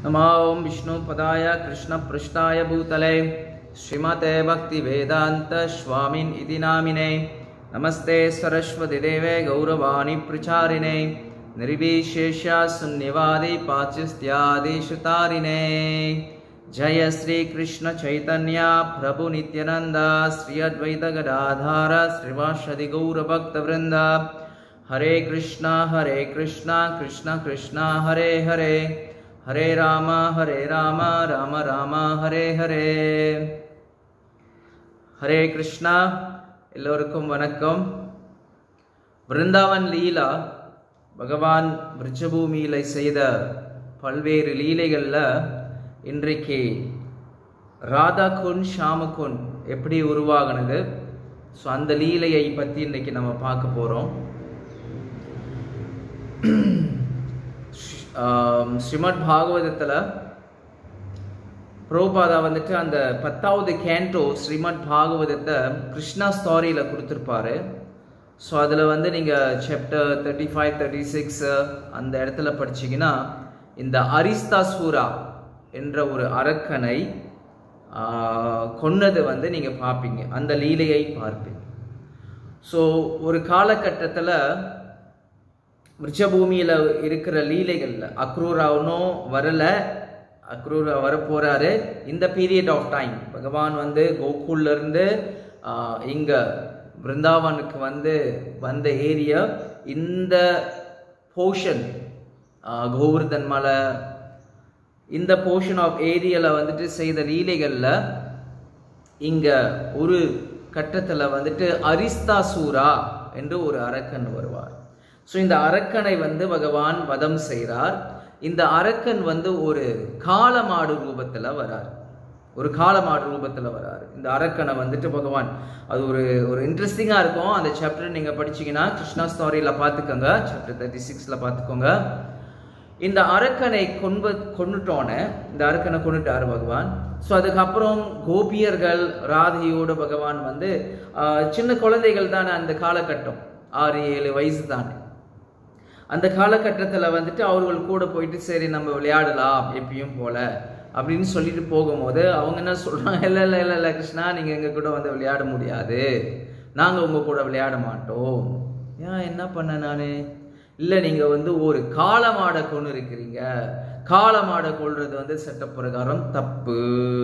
नमो ॐ विष्णुपदाय कृष्णपृष्ठाय भूतले श्रीमते भक्तिवेदान्तस्वामिन् इति नामिने नमस्ते सरस्वतीदेवे गौरवाणि प्रचारिणे निर्विशेष्या शून्यवादी पाचिस्त्यादिशुतारिणे जय श्रीकृष्ण चैतन्य प्रभु नित्यानन्द श्री अद्वैत गदाधार श्रीवासदि गौरभक्तवृन्द हरे कृष्ण हरे कृष्ण कृष्ण कृष्ण हरे हरे हरे राम हरे राम राम राम हरे ஹரே ஹரே கிருஷ்ணா எல்லோருக்கும் வணக்கம் பிருந்தாவன் லீலா பகவான் விருட்சபூமியில செய்த பல்வேறு லீலைகளில் இன்றைக்கு ராதா குன் ஷாமகுன் எப்படி உருவாகினது ஸோ அந்த லீலையை பற்றி இன்னைக்கு நம்ம பார்க்க போகிறோம் ஸ்ரீமத் பாகவதத்தில் புரோபாதா வந்துட்டு அந்த பத்தாவது கேண்டோ ஸ்ரீமத் பாகவதத்தை கிருஷ்ணா ஸ்டாரியில் கொடுத்துருப்பாரு ஸோ அதில் வந்து நீங்கள் chapter thirty five thirty six அந்த இடத்துல படிச்சீங்கன்னா இந்த அரிஸ்தாசூரா என்ற ஒரு அரக்கனை கொன்னது வந்து நீங்கள் பார்ப்பீங்க அந்த லீலையை பார்ப்பீங்க ஸோ ஒரு காலகட்டத்தில் விருட்சபூமியில் இருக்கிற லீலைகளில் அக்ரூராவனும் வரலை அக்ரூரா வரப்போகிறாரு இந்த பீரியட் ஆஃப் டைம் பகவான் வந்து கோகுல்லேருந்து இங்கே பிருந்தாவனுக்கு வந்து வந்த ஏரியா இந்த போர்ஷன் கோவர்தன் மலை இந்த போர்ஷன் ஆஃப் ஏரியாவில் வந்துட்டு செய்த லீலைகளில் இங்கே ஒரு கட்டத்தில் வந்துட்டு அரிஸ்தாசூரா என்று ஒரு அரக்கன் வருவார் ஸோ இந்த அரக்கனை வந்து பகவான் வதம் செய்கிறார் இந்த அரக்கன் வந்து ஒரு காலமாடு ரூபத்தில் வரார் ஒரு காலமாடு ரூபத்தில் வராரு இந்த அரக்கனை வந்துட்டு பகவான் அது ஒரு ஒரு இன்ட்ரெஸ்டிங்காக இருக்கும் அந்த சாப்டர் நீங்கள் படிச்சீங்கன்னா கிருஷ்ணா ஸ்டோரியில் பார்த்துக்கோங்க சாப்டர் தேர்ட்டி சிக்ஸில் பார்த்துக்கோங்க இந்த அரக்கனை கொன்ப கொண்டுட்டோன்னே இந்த அரக்கனை கொண்டுட்டார் பகவான் ஸோ அதுக்கப்புறம் கோபியர்கள் ராதையோடு பகவான் வந்து சின்ன குழந்தைகள் தானே அந்த காலகட்டம் ஆறு ஏழு வயசு தானே அந்த காலகட்டத்தில் வந்துட்டு அவர்கள் கூட போயிட்டு சரி நம்ம விளையாடலாம் எப்பயும் போல அப்படின்னு சொல்லிட்டு போகும்போது அவங்க என்ன சொல்கிறாங்க இல்லை இல்லை இல்லை இல்லை கிருஷ்ணா நீங்கள் எங்கள் கூட வந்து விளையாட முடியாது நாங்கள் உங்கள் கூட விளையாட மாட்டோம் ஏன் என்ன பண்ண நான் இல்லை நீங்கள் வந்து ஒரு காலமாடை கொண்டு இருக்கிறீங்க காலமாடை கொள்றது வந்து சட்ட பிரகாரம் தப்பு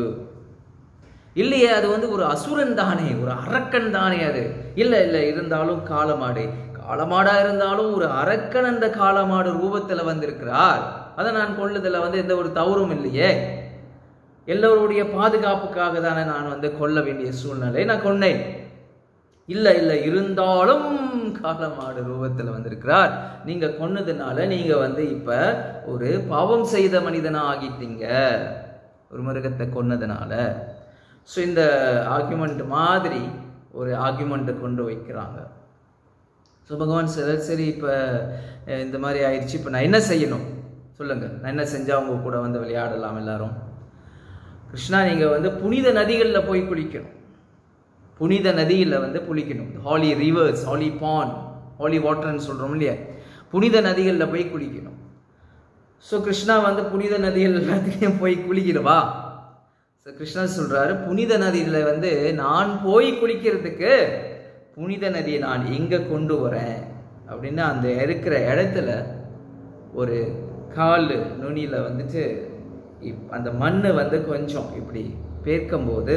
இல்லையே அது வந்து ஒரு அசுரன் தானே ஒரு அரக்கன் தானே அது இல்லை இல்லை இருந்தாலும் காலமாடு காலமாடா இருந்தாலும் ஒரு அரக்கன் அந்த காலமாடு ரூபத்துல வந்திருக்கிறார் அதை நான் கொள்ளுதல வந்து எந்த ஒரு தவறும் இல்லையே எல்லோருடைய பாதுகாப்புக்காக தானே நான் வந்து கொல்ல வேண்டிய சூழ்நிலை நான் கொன்னேன் இல்லை இல்லை இருந்தாலும் காலமாடு ரூபத்தில் வந்திருக்கிறார் நீங்க கொன்னதுனால நீங்க வந்து இப்ப ஒரு பாவம் செய்த மனிதனா ஆகிட்டீங்க ஒரு மிருகத்தை கொன்னதுனால ஸோ இந்த ஆர்குமெண்ட் மாதிரி ஒரு ஆர்குமெண்ட்டை கொண்டு வைக்கிறாங்க ஸோ பகவான் சார் சரி இப்போ இந்த மாதிரி ஆயிடுச்சு இப்போ நான் என்ன செய்யணும் சொல்லுங்கள் நான் என்ன செஞ்சால் அவங்க கூட வந்து விளையாடலாம் எல்லாரும் கிருஷ்ணா நீங்கள் வந்து புனித நதிகளில் போய் குளிக்கணும் புனித நதியில் வந்து குளிக்கணும் ஹாலி ரிவர்ஸ் ஹாலி பான் ஹாலி வாட்டர்னு சொல்கிறோம் இல்லையா புனித நதிகளில் போய் குளிக்கணும் ஸோ கிருஷ்ணா வந்து புனித நதிகள் எல்லாத்துலேயும் போய் குளிக்கிடுவா ஸோ கிருஷ்ணா சொல்கிறாரு புனித நதியில் வந்து நான் போய் குளிக்கிறதுக்கு புனித நதியை நான் எங்கே கொண்டு வரேன் அப்படின்னு அந்த இருக்கிற இடத்துல ஒரு கால் நுனியில் வந்துட்டு இப் அந்த மண் வந்து கொஞ்சம் இப்படி பேர்க்கும்போது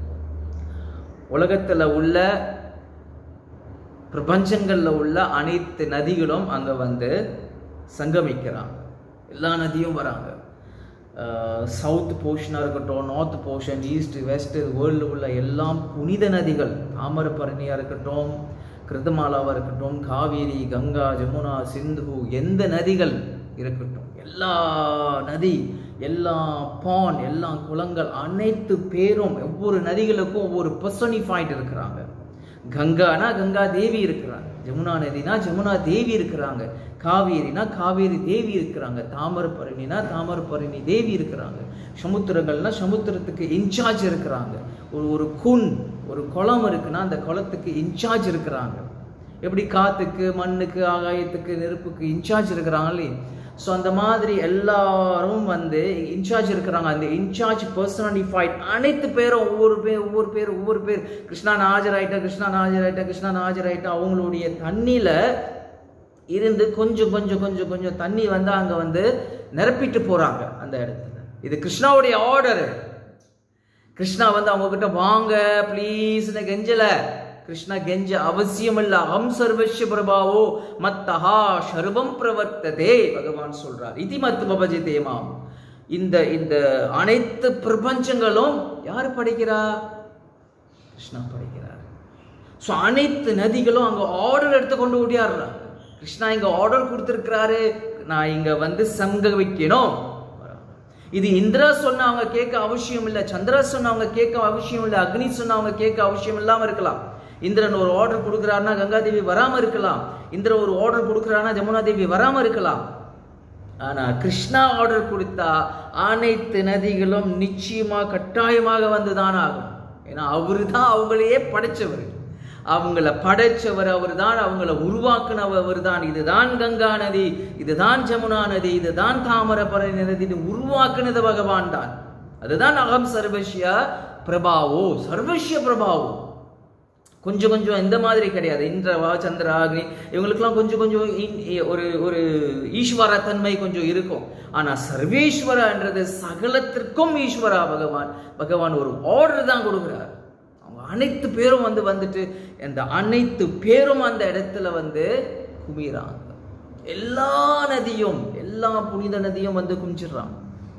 உலகத்தில் உள்ள பிரபஞ்சங்களில் உள்ள அனைத்து நதிகளும் அங்கே வந்து சங்கமிக்கிறாங்க எல்லா நதியும் வராங்க சவுத் போர்ஷனாக இருக்கட்டும் north portion east west world உள்ள எல்லாம் புனித நதிகள் தாமிரபரணியாக இருக்கட்டும் கிருதமாலாவாக இருக்கட்டும் காவேரி கங்கா ஜமுனா சிந்து எந்த நதிகள் இருக்கட்டும் எல்லா நதி எல்லா பான் எல்லா குளங்கள் அனைத்து பேரும் ஒவ்வொரு நதிகளுக்கும் ஒவ்வொரு பர்சனிஃபைட் இருக்கிறாங்க கங்கானா கங்கா தேவி இருக்கிறாங்க ஜமுனா நதினா ஜமுனா தேவி இருக்கிறாங்க காவேரினா காவேரி தேவி இருக்கிறாங்க தாமரபரணினா தாமரபரணி தேவி இருக்கிறாங்க சமுத்திரங்கள்னா சமுத்திரத்துக்கு இன்சார்ஜ் இருக்கிறாங்க ஒரு ஒரு குன் ஒரு குளம் இருக்குன்னா அந்த குளத்துக்கு இன்சார்ஜ் இருக்கிறாங்க எப்படி காத்துக்கு மண்ணுக்கு ஆகாயத்துக்கு நெருப்புக்கு இன்சார்ஜ் இருக்கிறாங்களே ஸோ அந்த மாதிரி எல்லாரும் வந்து இன்சார்ஜ் இருக்கிறாங்க அந்த இன்சார்ஜ் பர்சனலிஃபைட் அனைத்து பேரும் ஒவ்வொரு பேர் ஒவ்வொரு பேர் ஒவ்வொரு பேர் கிருஷ்ணா நாஜராயிட்டா கிருஷ்ணா நாஜராயிட்டா கிருஷ்ணா நாஜராயிட்டா அவங்களுடைய தண்ணியில் இருந்து கொஞ்சம் கொஞ்சம் கொஞ்சம் கொஞ்சம் தண்ணி வந்து அங்கே வந்து நிரப்பிட்டு போகிறாங்க அந்த இடத்துல இது கிருஷ்ணாவுடைய ஆர்டர் கிருஷ்ணா வந்து அவங்க கிட்ட வாங்க ப்ளீஸ்னு கெஞ்சல கிருஷ்ணா கெஞ்ச அவசியம் இல்ல அகம் சர்வஸ்ய பிரபாவோ மத்தஹா சர்வம் பிரவர்த்ததே பகவான் சொல்றார் இதி மத் பபஜிதே மாம் இந்த இந்த அனைத்து பிரபஞ்சங்களும் யார் படைக்கிறா கிருஷ்ணா படைக்கிறார் ஸோ அனைத்து நதிகளும் அங்க ஆர்டர் எடுத்துக்கொண்டு ஓடியாடுறாங்க கிருஷ்ணா இங்க ஆர்டர் கொடுத்துருக்கிறாரு நான் இங்க வந்து சங்க வைக்கணும் இது இந்திரா சொன்ன அவங்க கேட்க அவசியம் இல்லை சந்திரா சொன்ன அவங்க கேட்க அவசியம் இல்லை அக்னி சொன்ன அவங்க கேட்க அவசியம் இல்லாம இருக்கலாம் இந்திரன் ஒரு ஆர்டர் கொடுக்குறாருன்னா கங்காதேவி வராம இருக்கலாம் இந்திரன் ஒரு ஆர்டர் கொடுக்குறாருன்னா ஜமுனா தேவி வராம இருக்கலாம் ஆனா கிருஷ்ணா ஆர்டர் கொடுத்தா அனைத்து நதிகளும் நிச்சயமா கட்டாயமாக வந்துதான் ஆகும் ஏன்னா அவரு தான் அவங்களையே படைச்சவர் அவங்கள படைச்சவர் அவர் தான் அவங்கள உருவாக்குனவர் அவர் தான் இதுதான் கங்கா நதி இதுதான் ஜமுனா நதி இதுதான் தாமிரபரணி நதி இது உருவாக்குனது பகவான் தான் அதுதான் அகம் சர்வஸ்ய பிரபாவோ சர்வஸ்ய பிரபாவோ கொஞ்சம் கொஞ்சம் இந்த மாதிரி கிடையாது இந்திரவா சந்திரா அக்னி இவங்களுக்கெல்லாம் கொஞ்சம் கொஞ்சம் இன்- ஒரு ஒரு ஈஸ்வர தன்மை கொஞ்சம் இருக்கும் ஆனா சர்வேஸ்வரன்றது சகலத்திற்கும் ஈஸ்வரா பகவான் பகவான் ஒரு ஆர்டர் தான் கொடுக்குறார் அவங்க அனைத்து பேரும் வந்து வந்துட்டு அந்த அனைத்து பேரும் அந்த இடத்துல வந்து குமிறாங்க எல்லா நதியும் எல்லா புனித நதியும் வந்து குமிச்சிடுறாங்க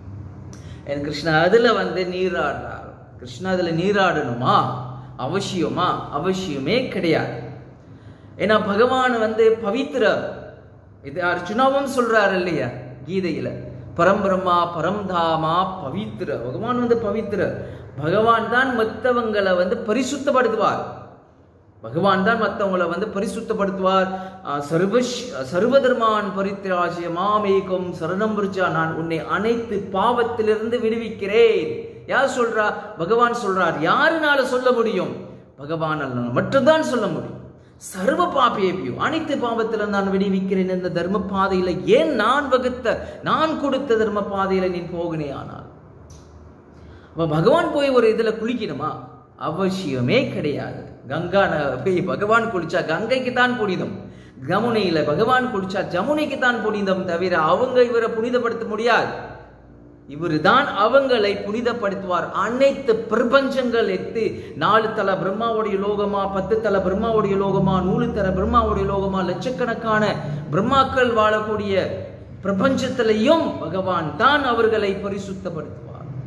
என் கிருஷ்ணா அதுல வந்து நீராடுறார் கிருஷ்ணா அதுல நீராடணுமா அவசியமா அவசியமே கிடையாது ஏன்னா பகவான் வந்து பவித்ர இது அர்ஜுனாவும் சொல்றாரு இல்லையா கீதையில பரம்பிரம்மா பரம்தாமா பவித்ர பகவான் வந்து பவித்ர பகவான் தான் மற்றவங்களை வந்து பரிசுத்தப்படுத்துவார் பகவான் தான் மற்றவங்களை வந்து பரிசுத்தப்படுத்துவார் ஆஹ் சர்வஷ் சர்வதர்மான் பரித்ராஜ்ய மாமேகம் சரணம் விருஜா நான் உன்னை அனைத்து பாவத்திலிருந்து விடுவிக்கிறேன் யார் சொல்றா பகவான் சொல்றார் யாருனால சொல்ல முடியும் பகவான் அல்ல மட்டும்தான் சொல்ல முடியும் சர்வ பாபியபியும் அனைத்து பாவத்திலும் நான் விடுவிக்கிறேன் இந்த தர்ம பாதையில ஏன் நான் வகுத்த நான் கொடுத்த தர்ம பாதையில நீ போகினே ஆனால் அப்ப பகவான் போய் ஒரு இதுல குளிக்கணுமா அவசியமே கிடையாது கங்கா ந- போய் பகவான் குளிச்சா கங்கைக்கு தான் புனிதம் கமுனையில பகவான் குளிச்சா ஜமுனைக்கு தான் புனிதம் தவிர அவங்க இவரை புனிதப்படுத்த முடியாது இவர் தான் அவங்களை புனிதப்படுத்துவார் அனைத்து பிரபஞ்சங்கள் எத்து நாலு தல பிரம்மாவுடைய லோகமா பத்து தல பிரம்மாவுடைய லோகமா நூறு தல பிரம்மாவுடைய லோகமா லட்சக்கணக்கான பிரம்மாக்கள் வாழக்கூடிய பிரபஞ்சத்திலையும் பகவான் தான் அவர்களை பரிசுத்தப்படுத்துவார்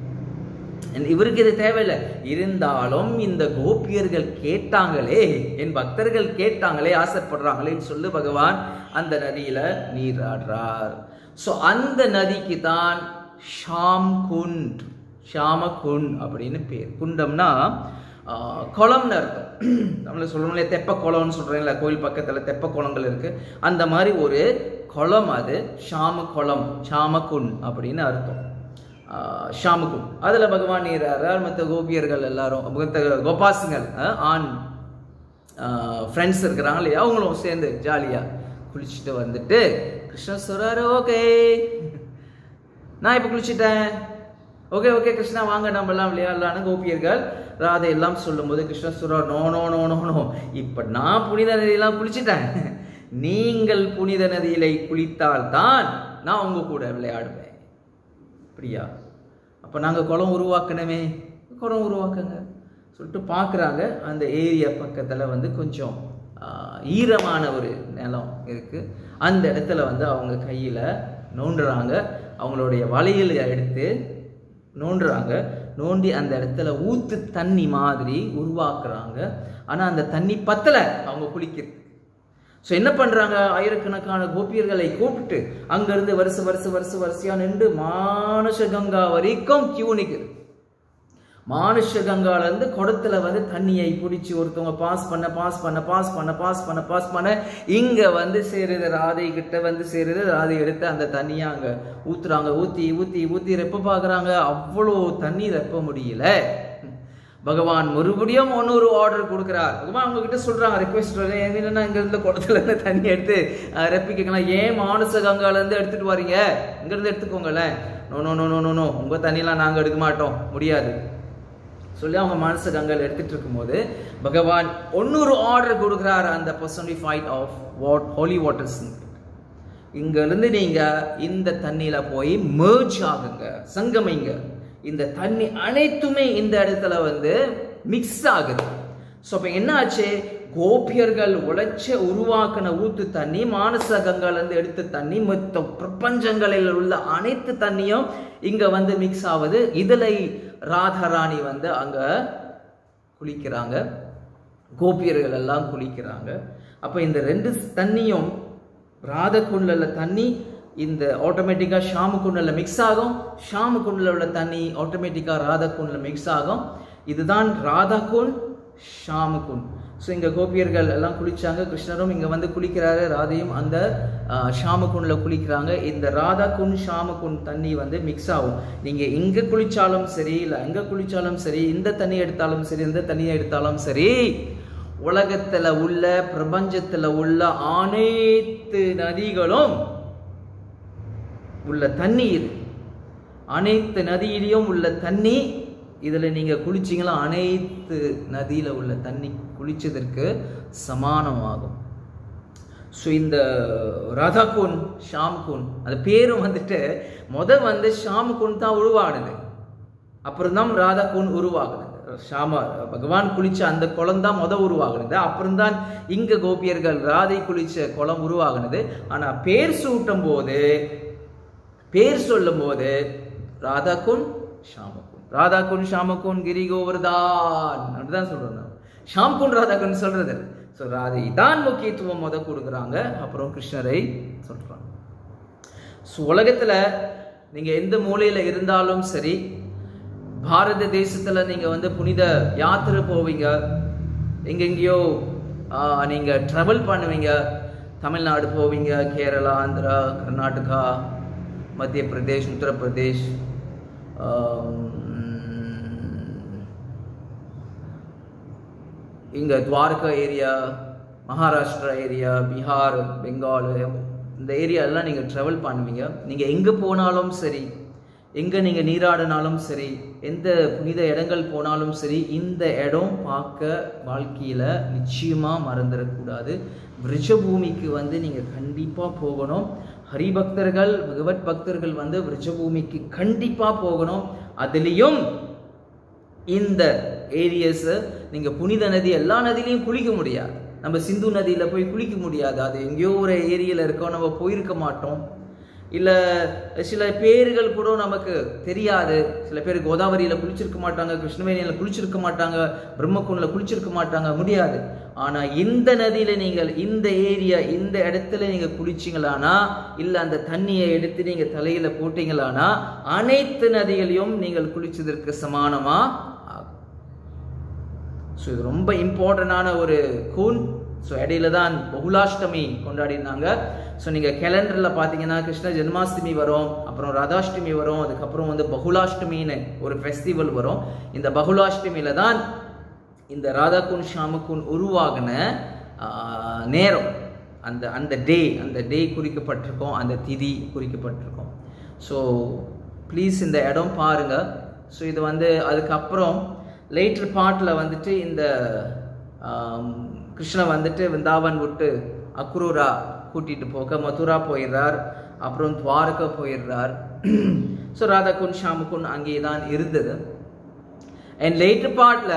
இவருக்கு இது தேவையில்லை இருந்தாலும் இந்த கோபியர்கள் கேட்டாங்களே என் பக்தர்கள் கேட்டாங்களே ஆசைப்படுறாங்களேன்னு சொல்லி பகவான் அந்த நதியில நீராடுறார் ஸோ அந்த நதிக்கு தான் ஷாம் குண்ட் ஷாம குண்ட் அப்படின்னு பேர் குண்டம்னா ஆஹ், குளம்னு அர்த்தம் நம்மள சொல்றோம் இல்லையா தெப்ப குளம்னு சொல்றீங்களா கோயில் பக்கத்துல தெப்ப குளங்கள் இருக்கு அந்த மாதிரி ஒரு குளம் அது ஷாம குளம் ஷாமகுன் அப்படின்னு அர்த்தம் ஆஹ் ஷாமுக்கும் அதில் பகவான் நீராறார் மற்ற கோபியர்கள் எல்லாரும் மற்ற கோபாசுங்கள் ஆஹ் ஆண் ஃப்ரெண்ட்ஸ் இருக்கிறாங்க இல்லையா அவங்களும் சேர்ந்து ஜாலியாக குளிச்சுட்டு வந்துட்டு கிருஷ்ணர் சொல்றாரு ஓகே நான் இப்போ குளிச்சிட்டேன் ஓகே ஓகே கிருஷ்ணா வாங்க நம்ம எல்லாம் விளையாடலான்னு கோபியர்கள் ராதை எல்லாம் சொல்லும்போது கிருஷ்ணர் சொல்றார் no no no no no இப்போ நான் புனித நதியெல்லாம் குளிச்சிட்டேன் நீங்கள் புனித நதியில குளித்தால் தான் நான் உங்க கூட விளையாடுவேன் அப்படியா அப்போ நாங்கள் குளம் உருவாக்கணுமே குளம் உருவாக்குங்க சொல்லிட்டு பார்க்குறாங்க அந்த ஏரியா பக்கத்தில் வந்து கொஞ்சம் ஆஹ், ஈரமான ஒரு நிலம் இருக்குது அந்த இடத்துல வந்து அவங்க கையில் நோண்டுறாங்க அவங்களுடைய வளையல் எடுத்து நோண்டுறாங்க நோண்டி அந்த இடத்துல ஊத்து தண்ணி மாதிரி உருவாக்குறாங்க ஆனால் அந்த தண்ணி பத்தலை அவங்க குளிக்கிறது ஸோ என்ன பண்றாங்க ஆயிரக்கணக்கான கோபியர்களை கூப்பிட்டு அங்கிருந்து வருஷ வருஷ வருஷ வரிசையா நின்று மானுஷ கங்கா வரைக்கும் கியூ நிக்குது மானுஷ கங்கால இருந்து குடத்துல வந்து தண்ணியை பிடிச்சி ஒருத்தவங்க பாஸ் பண்ண பாஸ் பண்ண பாஸ் பண்ண பாஸ் பண்ண பாஸ் பண்ண இங்க வந்து சேருது ராதை கிட்ட வந்து சேருது ராதை எடுத்து அந்த தண்ணியை அங்க ஊத்துறாங்க ஊத்தி ஊத்தி ஊத்தி ரெப்ப பாக்குறாங்க அவ்வளோ தண்ணி ரெப்ப முடியல பகவான் மறுபடியும் இன்னொரு ஆர்டர் கொடுக்குறார் பகவான் உங்ககிட்ட சொல்றாங்க ரெக்வெஸ்ட் என்னன்னா இங்க இருந்த குளத்துல இருந்து தண்ணி எடுத்து அஹ், ரெப்பிக்கலாம் ஏன் மானச கங்கால இருந்து எடுத்துட்டு வரீங்க இங்க இருந்து எடுத்துக்கோங்களேன் no no no no no no உங்க தண்ணியெல்லாம் நாங்க எடுக்க மாட்டோம் முடியாது சொல்லி அவங்க மனசு கங்கையில் எடுத்துட்டு இருக்கும்போது பகவான் இன்னொரு ஆர்டர் கொடுக்குறாரு அந்த personified of what holy waters இங்கிருந்து நீங்க இந்த தண்ணியில போய் merge ஆகுங்க சங்கமிங்க இந்த தண்ணி அனைத்துமே இந்த இடத்துல வந்து மிக்ஸ் ஆகுது ஸோ அப்போ என்ன ஆச்சு கோபியர்கள் உழைச்ச உருவாக்கின ஊத்து தண்ணி மானச கங்கால இருந்து எடுத்த தண்ணி மொத்த பிரபஞ்சங்களில் உள்ள அனைத்து தண்ணியும் இங்க வந்து மிக்ஸ் ஆகுது இதுல ராதாராணி வந்து அங்க குளிக்கிறாங்க கோபியர்கள் எல்லாம் குளிக்கிறாங்க அப்ப இந்த ரெண்டு தண்ணியும் ராத குண்டல தண்ணி இந்த ஆட்டோமேட்டிக்கா ஷாமு குண்டல மிக்ஸ் ஆகும் ஷாமு குண்டல உள்ள தண்ணி ஆட்டோமேட்டிக்கா ராதா குண்ட்ல மிக்ஸ் ஆகும் இதுதான் ராதா குண்ட் ஷாமு குண்ட் ஸோ இங்க கோபியர்கள் எல்லாம் குளிச்சாங்க கிருஷ்ணரும் இங்க வந்து குளிக்கிறாரு ராதையும் அந்த ஆஹ், ஷாமு குண்ட்ல குளிக்கிறாங்க இந்த ராதா குண்ட் ஷாமு குண்ட் தண்ணி வந்து மிக்ஸ் ஆகும் நீங்க இங்க குளிச்சாலும் சரி இல்ல எங்க குளிச்சாலும் சரி இந்த தண்ணி எடுத்தாலும் சரி இந்த தண்ணியை எடுத்தாலும் சரி உலகத்துல உள்ள பிரபஞ்சத்துல உள்ள அனைத்து நதிகளும் உள்ள தண்ணீர் அனைத்து நதியிலையும் உள்ள தண்ணி இதுல நீங்க குளிச்சீங்களா அனைத்து நதியில உள்ள தண்ணி குளிச்சதற்கு சமானமாகும் ஸோ இந்த ராதாகுன் ஷாம்குன் அது பேரும் வந்துட்டு முத வந்து ஷாம்குன் தான் உருவானது அப்புறம் தான் ராதாகுன் உருவாகுனது ஷாம பகவான் குளிச்ச அந்த குளம் தான் முத உருவாகுனது அப்புறம் தான் இங்க கோபியர்கள் ராதை குளிச்ச குளம் உருவாகுனது ஆனா பேர் சூட்டும் போது பேர் சொல்லும் போது ராதாகுன் ஷாமகுன் ராதாகுன் ஷாமகுன் கிரி கோவர்தான் அப்படிதான் சொல்றோம் நம்ம. ஷாம்குன் ராதாகுன் சொல்றது ஸோ ராதை தான் முக்கியத்துவம் முத கொடுக்குறாங்க அப்புறம் கிருஷ்ணரை சொல்றாங்க ஸோ உலகத்துல நீங்க எந்த மூலையில இருந்தாலும் சரி பாரத தேசத்துல நீங்க வந்து புனித யாத்திரை போவீங்க எங்கெங்கேயோ ஆஹ், நீங்க ட்ராவல் பண்ணுவீங்க தமிழ்நாடு போவீங்க கேரளா ஆந்திரா கர்நாடகா மத்திய பிரதேஷ் உத்தரப்பிரதேஷ் ஆம், இங்க துவாரகா ஏரியா மகாராஷ்டிரா ஏரியா பீகார் பெங்கால் இந்த ஏரியா எல்லாம் நீங்க ட்ராவல் பண்ணுவீங்க நீங்க எங்க போனாலும் சரி எங்க நீங்க நீராடினாலும் சரி எந்த புனித இடங்கள் போனாலும் சரி இந்த இடம் பார்க்க வாழ்க்கையில நிச்சயமா மறந்துடக்கூடாது விருஷபூமிக்கு வந்து நீங்க கண்டிப்பா போகணும் ஹரிபக்தர்கள் பகவத் பக்தர்கள் வந்து விருஷபூமிக்கு கண்டிப்பா போகணும் அதுலேயும் இந்த ஏரியஸ் நீங்க புனித நதி எல்லா நதியிலையும் குளிக்க முடியாது நம்ம சிந்து நதியில போய் குளிக்க முடியாது அது எங்கேயோ ஒரு ஏரியில இருக்கோம் நம்ம போயிருக்க மாட்டோம் இல்ல சில பேர்கள் கூட நமக்கு தெரியாது சில பேர் கோதாவரியில குளிச்சிருக்க மாட்டாங்க கிருஷ்ணவேணியில குளிச்சிருக்க மாட்டாங்க பிரம்மகுண்ல குளிச்சிருக்க மாட்டாங்க முடியாது ஆனா இந்த நதியில நீங்கள் இந்த ஏரியா இந்த இடத்துல நீங்க குளிச்சீங்களானா இல்ல அந்த தண்ணியை எடுத்து நீங்க தலையில போட்டீங்களானா அனைத்து நதிகளையும் நீங்கள் குளிச்சதற்கு சமானமா ஆகும் ஸோ இது ரொம்ப இம்பார்ட்டண்டான ஒரு கூன் ஸோ இடையில தான் பகுலாஷ்டமி கொண்டாடினாங்க ஸோ நீங்கள் கேலண்டரில் பார்த்தீங்கன்னா கிருஷ்ண ஜென்மாஷ்டமி வரும் அப்புறம் ராதாஷ்டமி வரும் அதுக்கப்புறம் வந்து பகுலாஷ்டமின்னு ஒரு ஃபெஸ்டிவல் வரும் இந்த பகுலாஷ்டமியில தான் இந்த ராதாகுன் ஷாமுக்குன் உருவாகின ஆஹ், நேரம் அந்த அந்த டே அந்த டே குறிக்கப்பட்டிருக்கும் அந்த திதி குறிக்கப்பட்டிருக்கும் ஸோ ப்ளீஸ் இந்த இடம் பாருங்க ஸோ இது வந்து அதுக்கப்புறம் லேட்டர் பார்ட்டில் வந்துட்டு இந்த ஆம், கிருஷ்ணன் வந்துட்டு விந்தாவன் விட்டு அக்ரூரா கூட்டிட்டு போக மதுரா போயிடுறார் அப்புறம் துவாரகா போயிடுறார் ஸோ ராதாகுன் ஷாமுக்குன் அங்கே தான் இருந்தது அண்ட் லேட்டர் பார்ட்ல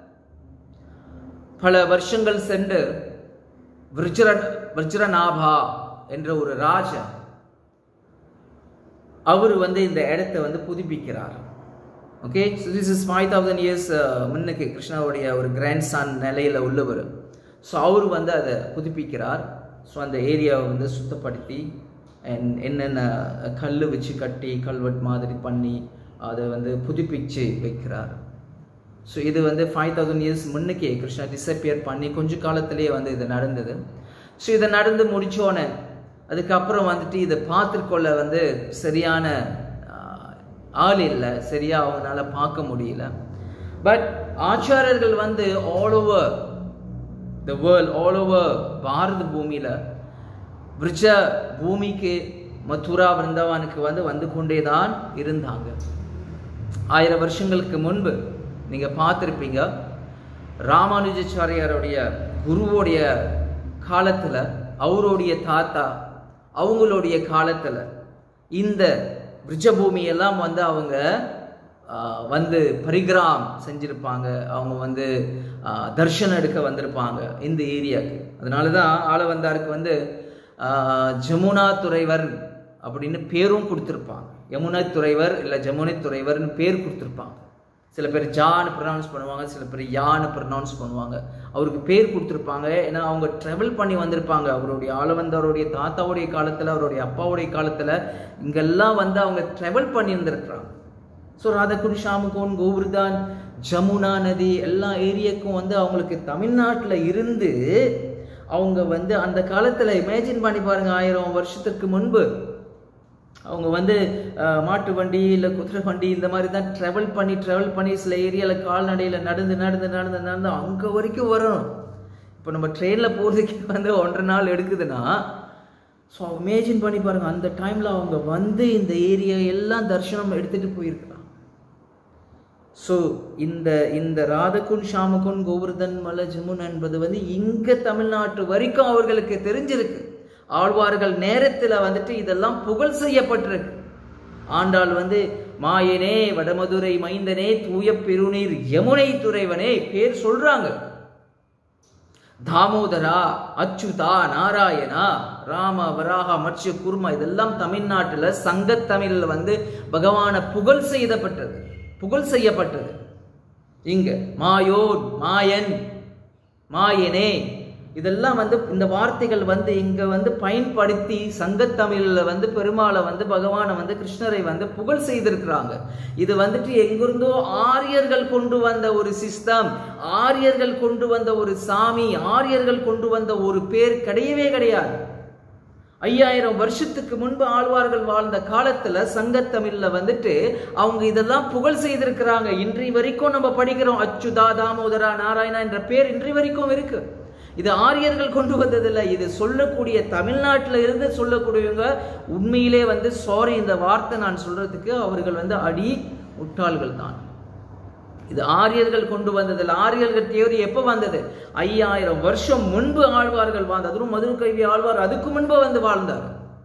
பல வருஷங்கள் சென்று விருஜர விருஜரநாபா என்ற ஒரு ராஜா அவர் வந்து இந்த இடத்தை வந்து புதுப்பிக்கிறார் okay so this is five thousand years முன்னுக்கு கிருஷ்ணாவுடைய ஒரு கிராண்ட் சன் நிலையில் உள்ளவர் ஸோ அவர் வந்து அதை புதுப்பிக்கிறார் ஸோ அந்த ஏரியாவை வந்து சுத்தப்படுத்தி and என்னென்ன கல் வச்சு கட்டி கல்வெட் மாதிரி பண்ணி அதை வந்து புதுப்பிச்சு வைக்கிறார் ஸோ இது வந்து ஃபைவ் தௌசண்ட் இயர்ஸ் முன்னுக்கே கிருஷ்ணா டிசப்பியர் பண்ணி கொஞ்ச காலத்திலேயே வந்து இது நடந்தது ஸோ இதை நடந்து முடிச்சோன்னே அதுக்கப்புறம் வந்துட்டு இதை பார்த்துக்கொள்ள வந்து சரியான ஆஹ், ஆள் இல்லை சரியா அவங்களால பார்க்க முடியல பட் ஆச்சாரியர்கள் வந்து all over the world all over Bharata பூமியில் விருட்ச பூமிக்கு மதுரா விருந்தாவனுக்கு வந்து வந்து கொண்டே தான் இருந்தாங்க ஆயிரம் வருஷங்களுக்கு முன்பு நீங்கள் பார்த்துருப்பீங்க ராமானுஜாச்சாரியாருடைய குருவோடைய காலத்தில் அவருடைய தாத்தா அவங்களுடைய காலத்தில் இந்த விருட்சபூமி எல்லாம் வந்து அவங்க ஆஹ், வந்து பரிகிராம் செஞ்சிருப்பாங்க அவங்க வந்து ஆஹ், தர்ஷனம் எடுக்க வந்திருப்பாங்க இந்த ஏரியாவுக்கு அதனால தான் ஆளவந்தாருக்கு வந்து ஆஹ், ஜமுனா துறைவர் அப்படின்னு பேரும் கொடுத்துருப்பாங்க யமுனை துறைவர் இல்லை ஜமுனை துறைவர்னு பேர் கொடுத்துருப்பாங்க சில பேர் ஜான்னு ப்ரொனவுன்ஸ் பண்ணுவாங்க சில பேர் யான்னு ப்ரொனவுன்ஸ் பண்ணுவாங்க அவருக்கு பேர் கொடுத்துருப்பாங்க ஏன்னா அவங்க ட்ராவல் பண்ணி வந்திருப்பாங்க அவருடைய ஆளவந்தாருடைய தாத்தாவுடைய காலத்தில் அவருடைய அப்பாவுடைய காலத்தில் இங்கெல்லாம் வந்து அவங்க ட்ராவல் பண்ணி இருந்திருக்கிறாங்க ஸோ ராதகுடி ஷாமுகோன் கோவர்தான் ஜமுனா நதி எல்லா ஏரியாக்கும் வந்து அவங்களுக்கு தமிழ்நாட்டில் இருந்து அவங்க வந்து அந்த காலத்தில் இமேஜின் பண்ணி பாருங்க ஆயிரம் வருஷத்துக்கு முன்பு அவங்க வந்து அஹ், மாட்டு வண்டி இல்லை குதிரை வண்டி இந்த மாதிரி தான் ட்ராவல் பண்ணி ட்ராவல் பண்ணி சில ஏரியாவில் கால்நடையில் நடந்து நடந்து நடந்து நடந்து அங்கே வரைக்கும் வரணும் இப்போ நம்ம ட்ரெயினில் போகிறதுக்கு வந்து ஒன்றரை நாள் எடுக்குதுன்னா ஸோ இமேஜின் பண்ணி பாருங்கள் அந்த டைமில் அவங்க வந்து இந்த ஏரியா எல்லாம் தரிசனம் எடுத்துகிட்டு போயிருக்கலாம் ஸோ இந்த இந்த ராதகுன் ஷாமுகுன் கோவர்தன் மலை ஜமுன் என்பது வந்து இங்கே தமிழ்நாட்டு வரைக்கும் அவர்களுக்கு தெரிஞ்சிருக்கு ஆழ்வார்கள் நேரத்தில் வந்துட்டு இதெல்லாம் புகழ் செய்யப்பட்டிருக்கு ஆண்டாள் வந்து மாயனே வடமதுரை மைந்தனே தூய பெருநீர் யமுனை துறைவனே பேர் சொல்றாங்க தாமோதரா அச்சுதா நாராயணா ராம வராகா மத்ஸ்ய குர்மா இதெல்லாம் தமிழ்நாட்டில் சங்கத்தமிழில் வந்து பகவானை புகழ் செய்யப்பட்டது புகழ் செய்யப்பட்டது இங்க மாயோன் மாயன் மாயனே இதெல்லாம் வந்து இந்த வார்த்தைகள் வந்து இங்க வந்து பயன்படுத்தி சங்கத்தமிழில் வந்து பெருமாளை வந்து பகவானை வந்து கிருஷ்ணரை வந்து புகழ் செய்திருக்கிறாங்க இது வந்துட்டு எங்கிருந்தோ ஆரியர்கள் கொண்டு வந்த ஒரு சிஸ்டம் ஆரியர்கள் கொண்டு வந்த ஒரு சாமி ஆரியர்கள் கொண்டு வந்த ஒரு பேர் கிடையவே கிடையாது ஐயாயிரம் வருஷத்துக்கு முன்பு ஆழ்வார்கள் வாழ்ந்த காலத்துல சங்கத்தமிழ்ல வந்துட்டு அவங்க இதெல்லாம் புகழ் செய்திருக்கிறாங்க இன்றைய வரைக்கும் நம்ம படிக்கிறோம் அச்சுதா தாமோதரா நாராயணா என்ற பேர் இன்றைய வரைக்கும் இருக்கு இது ஆரியர்கள் கொண்டு வந்ததில்லை இது சொல்லக்கூடிய தமிழ்நாட்டில் இருந்து சொல்லக்கூடியவங்க உண்மையிலே வந்து சாரி இந்த வார்த்தை நான் சொல்றதுக்கு அவர்கள் வந்து அடி முட்டாள்கள் தான் இது ஆரியர்கள் கொண்டு வந்ததில்லை ஆரியர்கள் தியோரி எப்போ வந்தது ஐயாயிரம் வருஷம் முன்பு ஆழ்வார்கள் வாழ்ந்த அதுவும் மதுரை கல்வி ஆழ்வார் அதுக்கு முன்பு வந்து வாழ்ந்தார்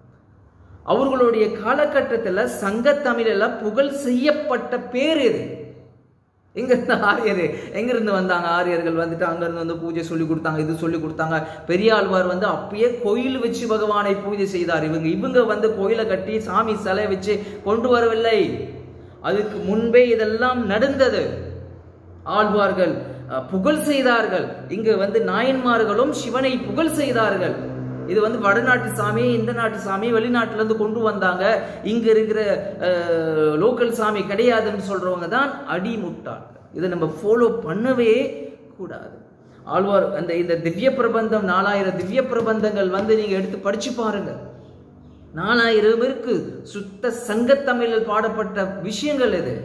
அவர்களுடைய காலகட்டத்தில் சங்கத்தமிழில் புகழ் செய்யப்பட்ட பேர் இது எங்க இருந்து ஆரியர் எங்க இருந்து வந்தாங்க ஆரியர்கள் வந்துட்டு அங்க இருந்து வந்து பூஜை சொல்லி கொடுத்தாங்க இது சொல்லி கொடுத்தாங்க பெரிய ஆழ்வார் வந்து அப்பயே கோயில் வச்சு பகவானை பூஜை செய்தார் இவங்க இவங்க வந்து கோயிலை கட்டி சாமி சிலை வச்சு கொண்டு வரவில்லை அதுக்கு முன்பே இதெல்லாம் நடந்தது ஆழ்வார்கள் அஹ், புகழ் செய்தார்கள் இங்கு வந்து நாயன்மார்களும் சிவனை புகழ் செய்தார்கள் இது வந்து வடநாட்டு சாமி இந்த நாட்டு சாமி வெளிநாட்டுல இருந்து கொண்டு வந்தாங்க இங்க இருக்கிற லோக்கல் சாமி கிடையாதுன்னு சொல்றவங்க தான் அடிமுட்டாள் இதை நம்ம ஃபாலோ பண்ணவே கூடாது ஆழ்வார் அந்த இந்த திவ்ய பிரபந்தம் நாலாயிரம் திவ்ய பிரபந்தங்கள் வந்து நீங்க எடுத்து படிச்சு பாருங்க நாலாயிரம் இருக்கு சுத்த சங்கத்தமிழில் பாடப்பட்ட விஷயங்கள் இது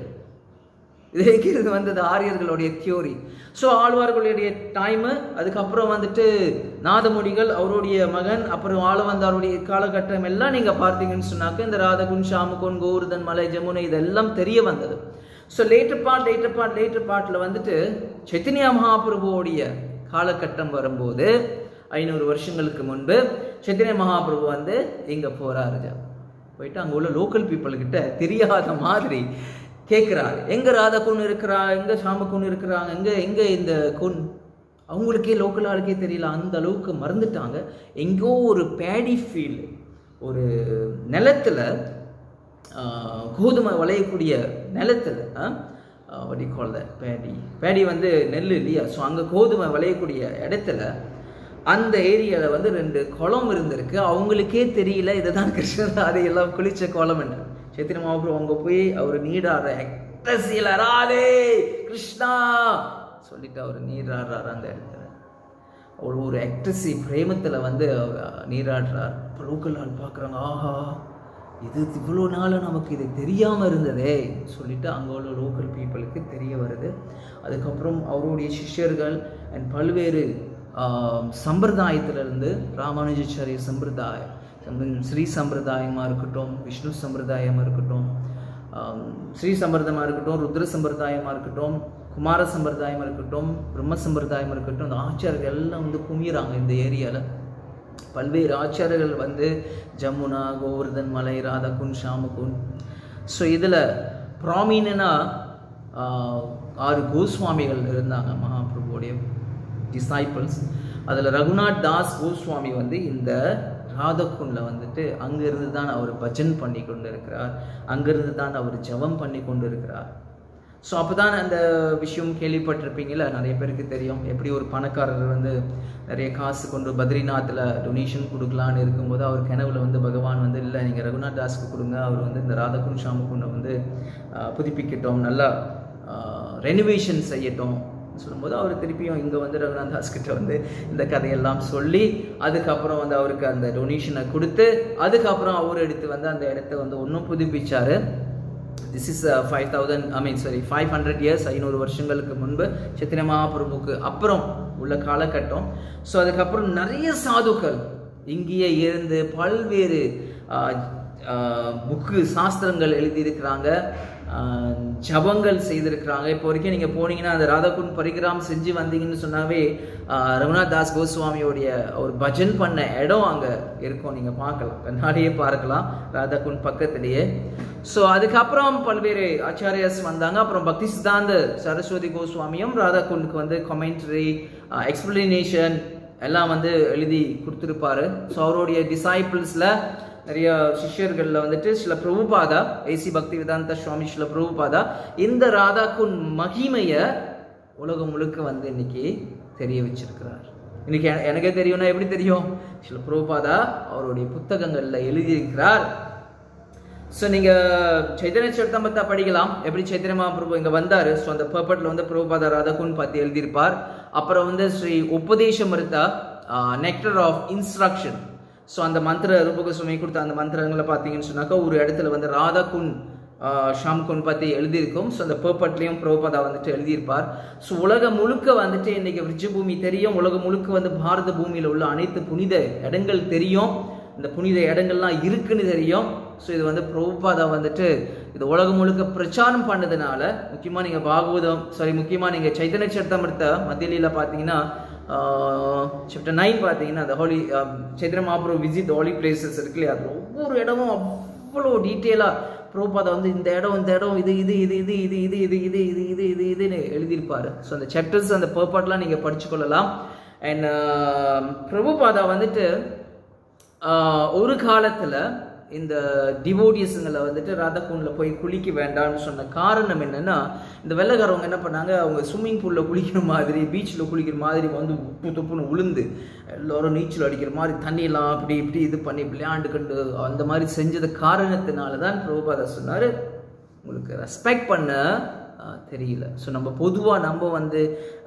இதுக்கு இது வந்தது ஆரியர்களுடைய தியோரி ஸோ ஆழ்வார்களுடைய டைமு அதுக்கப்புறம் வந்துட்டு நாதமுடிகள் அவருடைய மகன் அப்புறம் ஆளவந்தாருடைய காலகட்டம் எல்லாம் நீங்கள் பார்த்தீங்கன்னு சொன்னாக்க இந்த ராதகுன் ஷாமுகுன் கோவர்தன் மலை ஜமுனை இதெல்லாம் தெரிய வந்தது so later part later part later பார்ட்டில் வந்துட்டு சைத்தன்யா மகாபிரபுவோடைய காலகட்டம் வரும்போது ஐநூறு வருஷங்களுக்கு முன்பு சைத்தன்ய மகாபிரபு வந்து இங்கே போகிறாரு போயிட்டு அங்கே உள்ள லோக்கல் பீப்புள் கிட்ட தெரியாத மாதிரி கேட்குறாரு எங்க ராதா குன் இருக்கிறா எங்க சாம குன் இருக்கிறாங்க எங்க எங்க இந்த குன் அவங்களுக்கே லோக்கல் ஆளுக்கே தெரியல அந்த அளவுக்கு மறந்துட்டாங்க எங்கோ ஒரு பேடி ஃபீல்டு ஒரு நிலத்துல ஆஹ், கோதுமை விளையக்கூடிய நிலத்துல வடி கால் பேடி பேடி வந்து நெல் இல்லையா ஸோ அங்கே கோதுமை விளையக்கூடிய இடத்துல அந்த ஏரியாவில் வந்து ரெண்டு குளம் இருந்திருக்கு அவங்களுக்கே தெரியல இதுதான் கிருஷ்ணராதை எல்லாம் குளிச்ச குளம் என்று சைத்தன்ய மகாபிரபு அங்கே போய் அவர் நீடாடுற எக்டசியில் ராதே கிருஷ்ணா சொல்லிட்டு அவர் நீராடுறாரு அந்த இடத்துல அவர் ஒரு எக்டசி பிரேமத்தில் வந்து அவர் நீராடுறார் இப்போ லோக்கல் ஆள் பார்க்குறாங்க ஆஹா இது இவ்வளோ நாள் நமக்கு இது தெரியாமல் இருந்ததே சொல்லிட்டு அங்கே உள்ள லோக்கல் பீப்புளுக்கு தெரிய வருது அதுக்கப்புறம் அவருடைய சிஷ்யர்கள் அண்ட் பல்வேறு சம்பிரதாயத்திலிருந்து ராமானுஜாச்சாரிய சம்பிரதாயம் சம்ப- ஸ்ரீ சம்பிரதாயமாக இருக்கட்டும் விஷ்ணு சம்பிரதாயமாக இருக்கட்டும் ஆம், ஸ்ரீ சம்பிரதாயமாக இருக்கட்டும் ருத்ர சம்பிரதாயமாக இருக்கட்டும் குமார சம்பிரதாயமாக இருக்கட்டும் பிரம்ம சம்பிரதாயமாக இருக்கட்டும் இந்த ஆச்சாரியர்கள் எல்லாம் வந்து குமிறாங்க இந்த ஏரியாவில் பல்வேறு ஆச்சாரியர்கள் வந்து ஜமுனா கோவர்தன் மலை ராதகுன் ஷாமகுன் ஸோ இதில் ப்ராமினாக ஆறு கோஸ்வாமிகள் இருந்தாங்க மகாபிரபுவோடைய டிசைபிள்ஸ் அதில் ரகுநாத் தாஸ் கோஸ்வாமி வந்து இந்த ராதகுன்ல வந்துட்டு அங்கிருந்து தான் அவர் பஜன் பண்ணி கொண்டு இருக்கிறார் அங்கிருந்து தான் அவர் ஜெபம் பண்ணி கொண்டு இருக்கிறார் ஸோ அப்போ தான் அந்த விஷயம் கேள்விப்பட்டிருப்பீங்கல்ல நிறைய பேருக்கு தெரியும் எப்படி ஒரு பணக்காரர் வந்து நிறைய காசு கொண்டு பத்ரிநாத்தில் டொனேஷன் கொடுக்கலான்னு இருக்கும்போது அவர் கனவுல வந்து பகவான் வந்து இல்லை நீங்கள் ரகுநாத் தாஸ்க்கு கொடுங்க அவர் வந்து இந்த ராதகுன் ஷாமுகுண்டை வந்து ஆஹ், புதுப்பிக்கட்டும் நல்லா ரெனிவேஷன் செய்யட்டும் சொல்லும்போது அவர் திருப்பியும் இங்கே வந்து ரகுநாத் தாஸ் கிட்ட வந்து இந்த கதையெல்லாம் சொல்லி அதுக்கப்புறம் வந்து அவருக்கு அந்த டொனேஷனை கொடுத்து அதுக்கப்புறம் அவர் எடுத்து வந்து அந்த இடத்த வந்து ஒன்றும் புதுப்பிச்சாரு this is five thousand I mean sorry five hundred years ஐநூறு வருஷங்களுக்கு முன்பு சத்திர மகாபிரபுக்கு அப்புறம் உள்ள காலகட்டம் ஸோ அதுக்கப்புறம் நிறைய சாதுக்கள் இங்கேயே இருந்து பல்வேறு புக்கு சாஸ்திரங்கள் எழுதியிருக்கிறாங்க ஆஹ், ஜபங்கள் செய்திருக்கிறாங்க இப்போ வரைக்கும் நீங்கள் போனீங்கன்னா அந்த ராதாகுண்ட் பரிகிராம் செஞ்சு வந்தீங்கன்னு சொன்னாவே ஆஹ், ரகுநாத் தாஸ் கோஸ்வாமியோடைய ஒரு பஜன் பண்ண இடம் அங்கே இருக்கும் நீங்கள் பார்க்கலாம் கண்ணாடியே பார்க்கலாம் ராதாகுண்ட் பக்கத்துலேயே ஸோ அதுக்கப்புறம் பல்வேறு ஆச்சாரியர்ஸ் வந்தாங்க அப்புறம் பக்தி சித்தாந்த சரஸ்வதி கோஸ்வாமியும் ராதாகுண்டுக்கு வந்து கமெண்ட்ரி எக்ஸ்பிளனேஷன் எல்லாம் வந்து எழுதி கொடுத்துருப்பாரு ஸோ அவருடைய டிசைபிள்ஸில் நிறைய சிஷ்யர்களில் வந்துட்டு சில பிரபுபாதா ஏசி பக்தி வேதாந்த சுவாமி சில பிரபுபாதா இந்த ராதாகுன் மகிமையை உலகம் முழுக்க வந்து இன்னைக்கு தெரிய வச்சிருக்கிறார் இன்னைக்கு எ- எனக்கே தெரியும்னா எப்படி தெரியும் சில பிரபுபாதா அவருடைய புத்தகங்களில் எழுதியிருக்கிறார் ஸோ நீங்கள் சைத்தன்ய சரித்தம்பத்தா படிக்கலாம் எப்படி சைத்தன்ய மகாபிரபு இங்கே வந்தார் ஸோ அந்த பர்பட்டில் வந்து பிரபுபாத ராதகுன் பார்த்து எழுதியிருப்பார் அப்புறம் வந்து Sri Upadeshamrita nectar of instruction so அந்த மந்திர ரூபகசுமை கொடுத்த அந்த மந்திரங்களை பார்த்தீங்கன்னு சொன்னாக்கா ஒரு இடத்துல வந்து ராதாகுன் ஷாம்குன் பற்றி எழுதியிருக்கும் ஸோ அந்த பர்பட்லேயும் பிரபுபாதா வந்துட்டு எழுதியிருப்பார் ஸோ உலகம் முழுக்க வந்துட்டு இன்னைக்கு விருட்சபூமி தெரியும் உலகம் முழுக்க வந்து பாரத பூமியில் உள்ள அனைத்து புனித இடங்கள் தெரியும் இந்த புனித இடங்கள்லாம் இருக்குன்னு தெரியும் ஸோ இது வந்து பிரபுபாதா வந்துட்டு இது உலகம் முழுக்க பிரச்சாரம் பண்ணதுனால முக்கியமாக நீங்கள் பாகவதம் சாரி முக்கியமாக நீங்கள் சைத்தன்ய சரித்தமிர்த்த மத்தியில பார்த்தீங்கன்னா சாப்டர் நைன் பார்த்தீங்கன்னா அந்த ஹோலி சைத்திர மகாபுரம் விசிட் ஹோலி பிளேசஸ் இருக்கு இல்லையா அது ஒவ்வொரு இடமும் அவ்வளோ டீட்டெயிலாக பிரபுபாதா வந்து இந்த இடம் இந்த இடம் இது இது இது இது இது இது இது இது இது இது இது இதுன்னு எழுதியிருப்பாரு ஸோ அந்த சாப்டர்ஸ் அந்த பர்பாட்லாம் நீங்கள் படிச்சுக்கொள்ளலாம் அண்ட் பிரபுபாதா வந்துட்டு ஆஹ் ஒரு காலத்துல இந்த டிவோடியஸுங்களை வந்துட்டு ராதாகுண்டில் போய் குளிக்க வேண்டாம்னு சொன்ன காரணம் என்னன்னா இந்த வெள்ளைக்காரவங்க என்ன பண்ணாங்க அவங்க ஸ்விம்மிங் பூல்ல குளிக்கிற மாதிரி பீச்சில் குளிக்கிற மாதிரி வந்து உப்பு துப்புன்னு உளுந்து எல்லோரும் நீச்சல் அடிக்கிற மாதிரி தண்ணியெல்லாம் அப்படி இப்படி இது பண்ணி விளையாண்டு கண்டு அந்த மாதிரி செஞ்சது காரணத்தினால தான் பிரபுபாதா சொன்னார் உங்களுக்கு ரெஸ்பெக்ட் பண்ண ஆஹ், தெரியல ஸோ நம்ம பொதுவாக நம்ம வந்து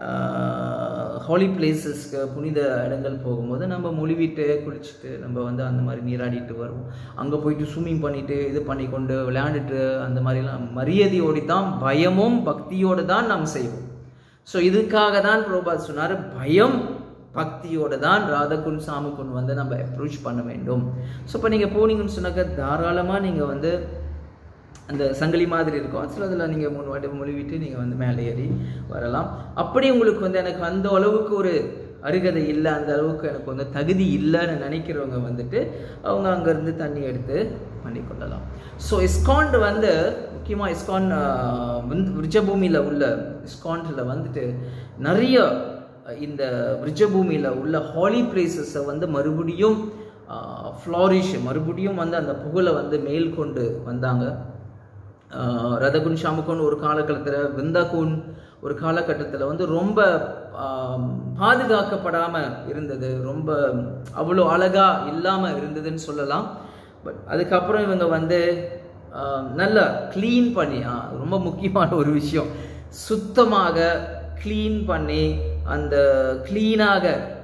ஹாலி பிளேசஸ்க்கு புனித இடங்கள் போகும்போது நம்ம மொழிவிட்டு குளிச்சுட்டு நம்ம வந்து அந்த மாதிரி நீராடிட்டு வருவோம் அங்கே போயிட்டு ஸ்விம்மிங் பண்ணிட்டு இது பண்ணி கொண்டு விளையாண்டுட்டு அந்த மாதிரிலாம் மரியாதையோடு தான் பயமும் பக்தியோடு தான் நாம் செய்வோம் ஸோ இதுக்காக தான் பிரபாத் சொன்னார் பயம் பக்தியோட தான் ராதகுன் சாமுக்குன் வந்து நம்ம அப்ரோச் பண்ண வேண்டும் ஸோ இப்போ நீங்கள் போனீங்கன்னு சொன்னாக்க தாராளமாக நீங்கள் வந்து அந்த சங்கிலி மாதிரி இருக்கும் சில அதில் நீங்கள் மூணு வாட்டி மொழிவிட்டு நீங்கள் வந்து மேலே ஏறி வரலாம் அப்படி உங்களுக்கு வந்து எனக்கு அந்த அளவுக்கு ஒரு அருகதை இல்லை அந்த அளவுக்கு எனக்கு வந்து தகுதி இல்லைன்னு நினைக்கிறவங்க வந்துட்டு அவங்க அங்கேருந்து தண்ணி எடுத்து பண்ணிக்கொள்ளலாம் ஸோ இஸ்காண்ட் வந்து முக்கியமாக இஸ்கான் வந்து விருஜபூமியில் உள்ள இஸ்காண்டில் வந்துட்டு நிறைய இந்த விருஜபூமியில் உள்ள ஹாலி பிளேசஸை வந்து மறுபடியும் ஃப்ளாரிஷ் மறுபடியும் வந்து அந்த புகழை வந்து மேல் கொண்டு வந்தாங்க ஆஹ் ரதகுன் ஷாமுகுன் ஒரு காலகட்டத்தில் விந்தாகுன் ஒரு காலகட்டத்தில் வந்து ரொம்ப ஆம், பாதுகாக்கப்படாமல் இருந்தது ரொம்ப அவ்வளோ அழகா இல்லாமல் இருந்ததுன்னு சொல்லலாம் பட் அதுக்கப்புறம் இவங்க வந்து ஆஹ், நல்லா க்ளீன் பண்ணி ஆ, ரொம்ப முக்கியமான ஒரு விஷயம் சுத்தமாக க்ளீன் பண்ணி அந்த க்ளீனாக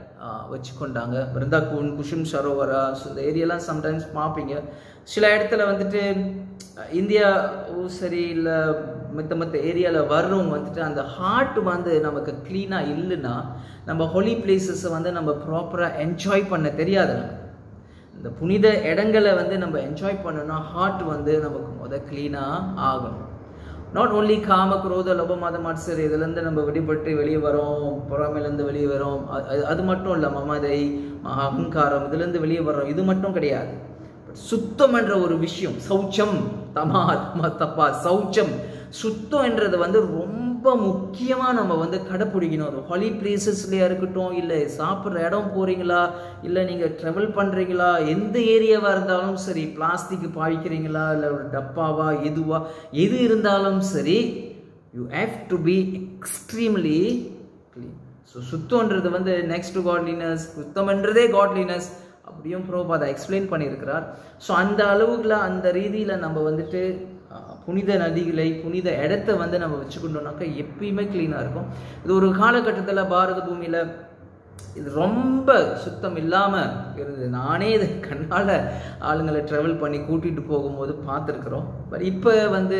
வச்சுக்கொண்டாங்க பிருந்தாக்கூன் குஷும் சரோவரா ஸோ இந்த ஏரியாலாம் சம்டைம்ஸ் பார்ப்பீங்க சில இடத்துல வந்துட்டு அஹ், இந்தியாவும் சரி இல்லை மற்ற மற்ற ஏரியாவில் வர்றவங்க வந்துட்டு அந்த ஹார்ட் வந்து நமக்கு க்ளீனாக இல்லைன்னா நம்ம ஹோலி பிளேசஸை வந்து நம்ம ப்ராப்பராக என்ஜாய் பண்ண தெரியாது நமக்கு இந்த புனித இடங்களை வந்து நம்ம என்ஜாய் பண்ணணும்னா ஹார்ட் வந்து நமக்கு முத க்ளீனாக ஆகணும் நாட் ஓன்லி காம குரோத லோப மத மத்சர் இதுலேருந்து நம்ம விடுபட்டு வெளியே வரோம் பொறாமையிலேருந்து வெளியே வரோம் அ- அது- அது மட்டும் இல்லை மமதை ம- அகங்காரம் இதுலேருந்து வெளியே வரோம் இது மட்டும் கிடையாது But சுத்தம் என்ற ஒரு விஷயம் சௌச்சம் தமா தமா தப்பா சௌச்சம் சுத்தம் என்றது வந்து ரொம்ப முக்கியமாக நம்ம வந்து கடைப்பிடிக்கணும் அது ஹாலி பிளேசஸ்லையா இருக்கட்டும் இல்லை சாப்பிட்ற இடம் போகிறீங்களா இல்லை நீங்கள் ட்ராவல் பண்ணுறீங்களா எந்த ஏரியாவாக இருந்தாலும் சரி பிளாஸ்டிக் பாய்க்கிறீங்களா இல்லை ஒரு டப்பாவா எதுவா எது இருந்தாலும் சரி you have to be extremely clean so சுத்தம்ன்றது வந்து நெக்ஸ்ட் காட்லினஸ் சுத்தம்ன்றதே காட்லினஸ் அப்படியும் ப்ரோப் அதை எக்ஸ்பிளைன் பண்ணியிருக்கிறார் ஸோ அந்த அளவுக்குல அந்த ரீதியில் நம்ம வந்துட்டு அஹ், புனித நதிகளை புனித இடத்த வந்து நம்ம வச்சுக்கிட்டோம்னாக்கா எப்பயுமே க்ளீனாக இருக்கும் இது ஒரு காலகட்டத்தில் பாரத பூமியில் இது ரொம்ப சுத்தம் இல்லாமல் இருந்தது நானே இது கண்ணால் ஆளுங்களை ட்ராவல் பண்ணி கூட்டிகிட்டு போகும்போது பார்த்துருக்குறோம் பட் இப்போ வந்து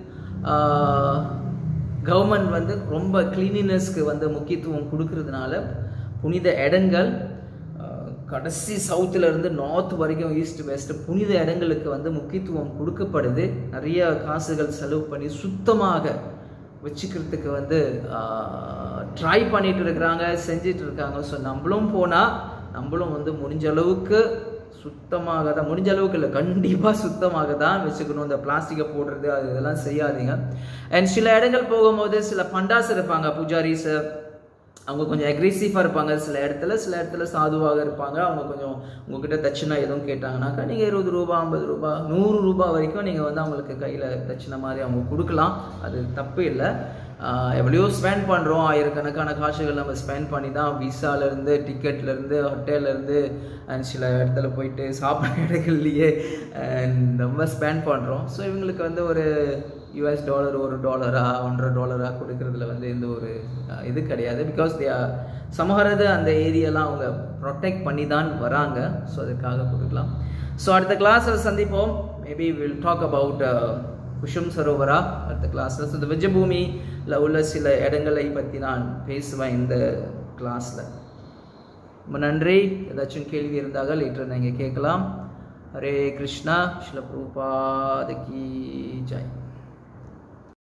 கவர்மெண்ட் வந்து ரொம்ப கிளீனினஸ்க்கு வந்து முக்கியத்துவம் கொடுக்கறதுனால புனித இடங்கள் ஆஹ், கடைசி சவுத்துல இருந்து நார்த் வரைக்கும் ஈஸ்ட் வெஸ்ட் புனித இடங்களுக்கு வந்து முக்கியத்துவம் கொடுக்கப்படுது நிறைய காசுகள் செலவு பண்ணி சுத்தமாக வச்சுக்கிறதுக்கு வந்து ட்ரை பண்ணிட்டு இருக்கிறாங்க செஞ்சிட்டு இருக்காங்க ஸோ நம்மளும் போனால் நம்மளும் வந்து முடிஞ்ச அளவுக்கு சுத்தமாக தான் முடிஞ்ச அளவுக்கு இல்லை கண்டிப்பாக சுத்தமாக தான் வச்சுக்கணும் இந்த பிளாஸ்டிக்கை போடுறது அது இதெல்லாம் செய்யாதீங்க அண்ட் சில இடங்கள் போகும்போது சில பண்டாஸ் இருப்பாங்க பூஜாரிஸ் அவங்க கொஞ்சம் அக்ரெசிவாக இருப்பாங்க சில இடத்துல சில இடத்துல சாதுவாக இருப்பாங்க அவங்க கொஞ்சம் உங்ககிட்ட தட்சிணா எதுவும் கேட்டாங்கனாக்கா நீங்கள் இருபது ரூபா ஐம்பது ரூபா நூறு ரூபா வரைக்கும் நீங்கள் வந்து அவங்களுக்கு கையில் தட்சிணை மாதிரி அவங்க கொடுக்கலாம் அது தப்பு இல்லை ஆஹ் எவ்வளையோ ஸ்பெண்ட் பண்ணுறோம் ஆயிரக்கணக்கான காசுகள் நம்ம ஸ்பெண்ட் பண்ணி தான் விசாலேருந்து டிக்கெட்லேருந்து ஹோட்டல்லேருந்து அண்ட் சில இடத்துல போயிட்டு சாப்பிட்ற இடங்கள்லையே and ரொம்ப ஸ்பெண்ட் பண்ணுறோம் ஸோ இவங்களுக்கு வந்து ஒரு யூஎஸ் டாலர் ஒரு டாலரா ஒன்றரை டாலரா கொடுக்கறதுல வந்து எந்த ஒரு அஹ், இது கிடையாது பிகாஸ் தே சமஹரது அந்த ஏரியாலாம் அவங்க ப்ரொடெக்ட் பண்ணி தான் வராங்க ஸோ அதுக்காக கொடுக்கலாம் ஸோ அடுத்த கிளாஸில் சந்திப்போம் maybe will talk about Kusum சரோவரா அடுத்த கிளாஸில் ஸோ இந்த விஜயபூமியில் உள்ள சில இடங்களை பற்றி நான் பேசுவேன் இந்த கிளாஸில் ரொம்ப நன்றி ஏதாச்சும் கேள்வி இருந்தாக லேட்டர் நீங்கள் கேட்கலாம் ஹரே கிருஷ்ணா ஸ்ரீல பிரபுபாத கி ஜெய்